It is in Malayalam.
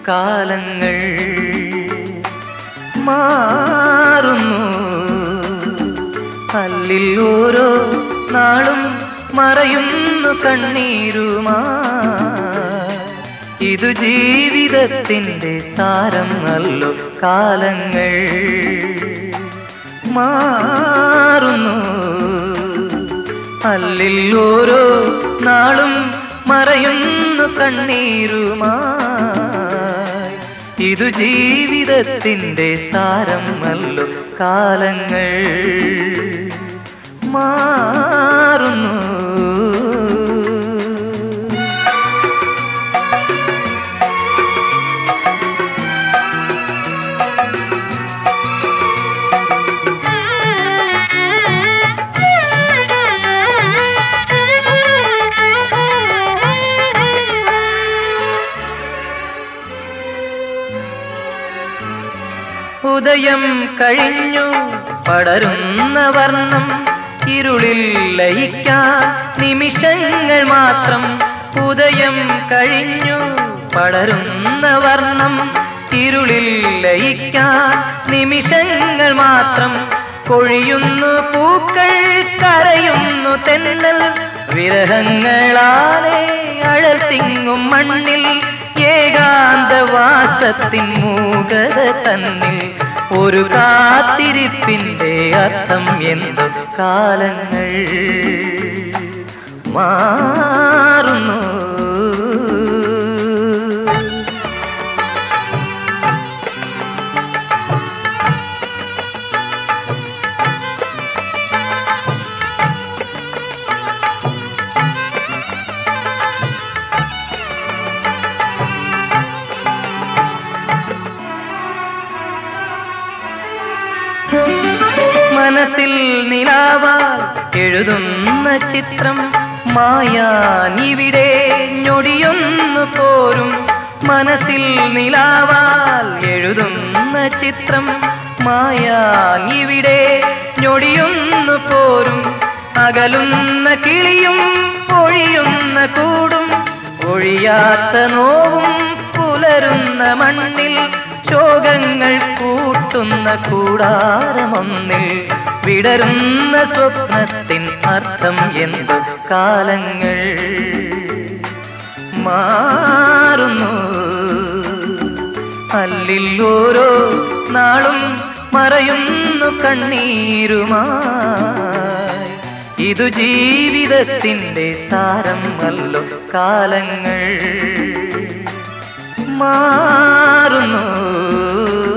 കാലങ്ങൾ മാറുന്നു കല്ലിൽ ഓരോ നാളും മറയുന്നു കണ്ണീരുമാ ഇതു ജീവിതത്തിന്റെ സാരം നല്ലോ കാലങ്ങൾ മാറുന്നു അല്ലിൽ ഓരോ നാളും മറയുന്നു കണ്ണീരുമായി ഇതു ജീവിതത്തിന്റെ സാരം നല്ലോ കാലങ്ങൾ മാറുന്നു ഉദയം കഴിഞ്ഞു പടരുന്ന വർണ്ണം ഇരുളിൽ ലയിക്കാൻ നിമിഷങ്ങൾ മാത്രം ഉദയം കഴിഞ്ഞു പടരുന്ന വർണ്ണം ഇരുളിൽ ലയിക്കാൻ നിമിഷങ്ങൾ മാത്രം കൊഴിയുന്നു പൂക്കൾ കരയുന്നു തെന്നൽ വിരഹങ്ങളാലെ അഴൽ തിങ്ങും മണ്ണിൽ ഏകാന്തവാസത്തിൻ മൂകത തന്നിൽ ഒരു കാത്തിരിപ്പിന്റെ അർത്ഥം എന്തു കാലങ്ങൾ മാറുന്നു മനസ്സിൽ നിലാവാൽ എഴുതുന്ന ചിത്രം മായാനിവിടെ ഞൊടിയൊന്നു പോരും മനസ്സിൽ നിലാവാൽ എഴുതുന്ന ചിത്രം മായാനിവിടെ ഞൊടിയൊന്നു പോരും അകലുന്ന കിളിയും ഒഴിയുന്ന കൂടും ഒഴിയാത്ത നോവും പുലരുന്ന മണ്ണിൽ ശോകങ്ങൾ കൂട്ടുന്ന കൂടാരമൊന്നിൽ വിടരുന്ന സ്വപ്നത്തിൻ അർത്ഥം എന്തു കാലങ്ങൾ മാറുന്നു അല്ലിൽ ഓരോ നാളും മറയുന്നു കണ്ണീരുമായി ഇതു ജീവിതത്തിന്റെ സാരം അല്ലോ കാലങ്ങൾ മാറുന്നു